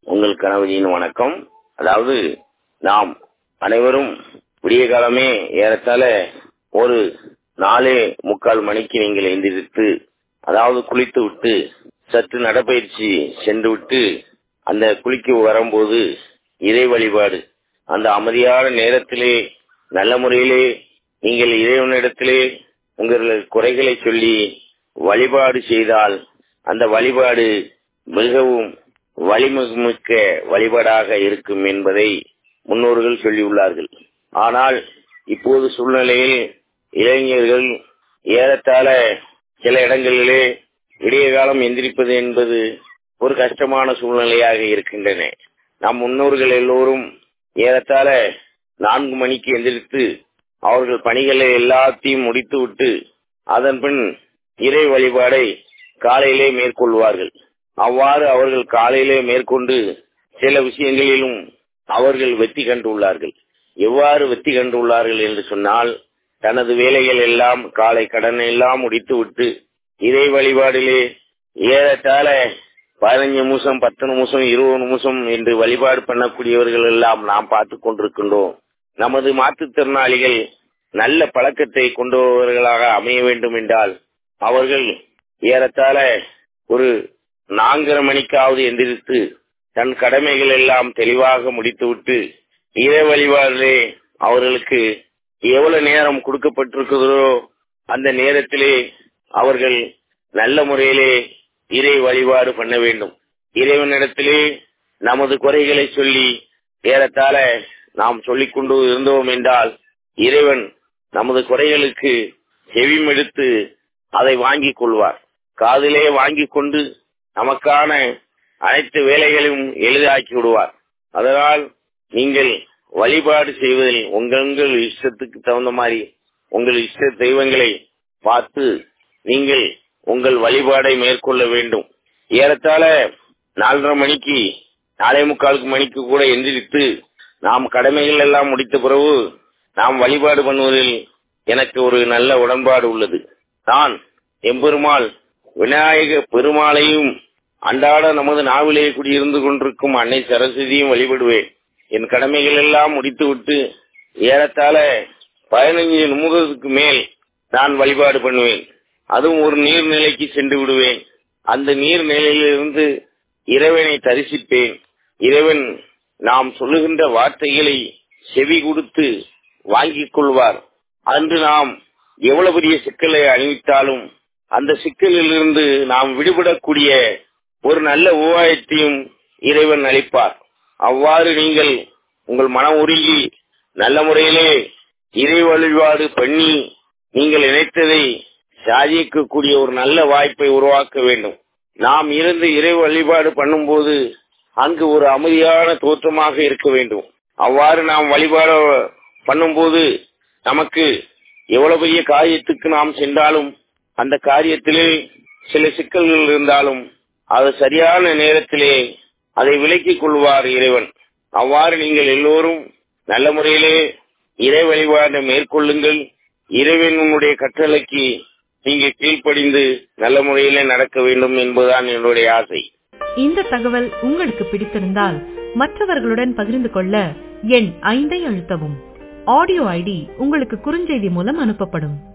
உங்கள் கணவரின் வணக்கம் அதாவது நாம் அனைவரும் விடிய காலமே ஏறத்தாழ ஒரு நாலே முக்கால் மணிக்கு நீங்கள் எந்திரித்து அதாவது குளித்து விட்டு சற்று நடைபயிற்சி சென்று விட்டு அந்த குளிக்க வரும்போது இறை வழிபாடு அந்த அமைதியான நேரத்திலே நல்ல முறையிலே நீங்கள் இறைவனிடத்திலே உங்கள் குறைகளை சொல்லி வழிபாடு செய்தால் அந்த வழிபாடு மிகவும் வலிமிக்க வழிபாடாக இருக்கும் என்பதை முன்னோர்கள் சொல்லியுள்ளார்கள் ஆனால் இப்போது சூழ்நிலையில் இளைஞர்கள் ஏறத்தாழ சில இடங்களிலே விடிய காலம் எந்திரிப்பது என்பது ஒரு கஷ்டமான சூழ்நிலையாக இருக்கின்றன நம் முன்னோர்கள் எல்லோரும் ஏறத்தாழ நான்கு மணிக்கு எந்திரித்து அவர்கள் பணிகளை எல்லாத்தையும் முடித்துவிட்டு அதன் பின் இறை வழிபாடை காலையிலே மேற்கொள்வார்கள் அவ்வாறு அவர்கள் காலையிலே மேற்கொண்டு சில விஷயங்களிலும் அவர்கள் வெற்றி கண்டுள்ளார்கள் எவ்வாறு வெற்றி கண்டுள்ளார்கள் என்று சொன்னால் தனது வேலைகள் எல்லாம் காலை கடனை எல்லாம் முடித்துவிட்டு இறை வழிபாடிலே ஏறத்தாழ பதினஞ்சு நிமிஷம் பத்து நிமிஷம் இருபது நிமிஷம் என்று வழிபாடு பண்ணக்கூடியவர்கள் எல்லாம் நாம் பார்த்து கொண்டிருக்கின்றோம் நமது மாற்றுத்திறனாளிகள் நல்ல பழக்கத்தை கொண்டவர்களாக அமைய வேண்டும் என்றால் அவர்கள் ஏறத்தாழ ஒரு நான்கரை மணிக்காவது எந்திரித்து தன் கடமைகள் எல்லாம் தெளிவாக முடித்துவிட்டு இறை வழிபாடிலே அவர்களுக்கு எவ்வளவு நேரம் கொடுக்கப்பட்டிருக்கிறதோ அந்த நேரத்திலே அவர்கள் நல்ல முறையிலே இறை வழிபாடு பண்ண வேண்டும் இறைவனிடத்திலே நமது குறைகளை சொல்லி ஏறத்தாழ நாம் சொல்லிக் கொண்டு இருந்தோம் என்றால் இறைவன் நமது குறைகளுக்கு செவிமெடுத்து அதை வாங்கிக் கொள்வார் காதிலே வாங்கிக் கொண்டு நமக்கான அனைத்து வேலைகளையும் எளிதாக்கி விடுவார் அதனால் நீங்கள் வழிபாடு செய்வதில் உங்கள் இஷ்டத்துக்கு தகுந்த மாதிரி உங்கள் இஷ்ட தெய்வங்களை பார்த்து நீங்கள் உங்கள் வழிபாடை மேற்கொள்ள வேண்டும் ஏறத்தாழ நாலரை மணிக்கு நாலே முக்காலுக்கு மணிக்கு கூட எந்திரித்து நாம் கடமைகள் எல்லாம் முடித்த பிறகு நாம் வழிபாடு பண்ணுவதில் எனக்கு ஒரு நல்ல உடன்பாடு உள்ளது நான் எம்பெருமாள் விநாயக பெருமாளையும் அன்றாட நமது நாவிலே குடியிருந்து கொண்டிருக்கும் அன்னை சரஸ்வதியும் வழிபடுவேன் என் கடமைகள் எல்லாம் முடித்துவிட்டு ஏறத்தாழ பதினைஞ்சு நிமிடத்துக்கு மேல் நான் வழிபாடு பண்ணுவேன் அதுவும் ஒரு நீர்நிலைக்கு சென்று விடுவேன் அந்த நீர்நிலையிலிருந்து இறைவனை தரிசிப்பேன் இறைவன் நாம் சொல்லுகின்ற வார்த்தைகளை செவி கொடுத்து வாங்கிக் கொள்வார் அன்று நாம் எவ்வளவு பெரிய சிக்கலை அணிவித்தாலும் அந்த சிக்கலிலிருந்து நாம் விடுபடக்கூடிய ஒரு நல்ல உபாயத்தையும் இறைவன் அளிப்பார் அவ்வாறு நீங்கள் உங்கள் மன உருகி நல்ல முறையிலே இறை வழிபாடு பண்ணி நீங்கள் நினைத்ததை சாதிக்கக்கூடிய ஒரு நல்ல வாய்ப்பை உருவாக்க வேண்டும் நாம் இருந்து இறை வழிபாடு பண்ணும்போது அங்கு ஒரு அமைதியான தோற்றமாக இருக்க வேண்டும் அவ்வாறு நாம் வழிபாடு பண்ணும்போது நமக்கு எவ்வளவு பெரிய காரியத்துக்கு நாம் சென்றாலும் அந்த காரியத்திலே சில சிக்கல்கள் இருந்தாலும் அது சரியான நேரத்திலே அதை விலக்கிக் கொள்வார் இறைவன் அவ்வாறு நீங்கள் எல்லோரும் நல்ல முறையிலே இறை வழிபாடு மேற்கொள்ளுங்கள் இறைவனுடைய கட்டளைக்கு நீங்க கீழ்ப்படிந்து நல்ல முறையிலே நடக்க வேண்டும் என்பதுதான் என்னுடைய ஆசை இந்த தகவல் உங்களுக்கு பிடித்திருந்தால் மற்றவர்களுடன் பகிர்ந்து கொள்ள எண் ஐந்தை அழுத்தவும் ஆடியோ ஐடி உங்களுக்கு குறுஞ்செய்தி மூலம் அனுப்பப்படும்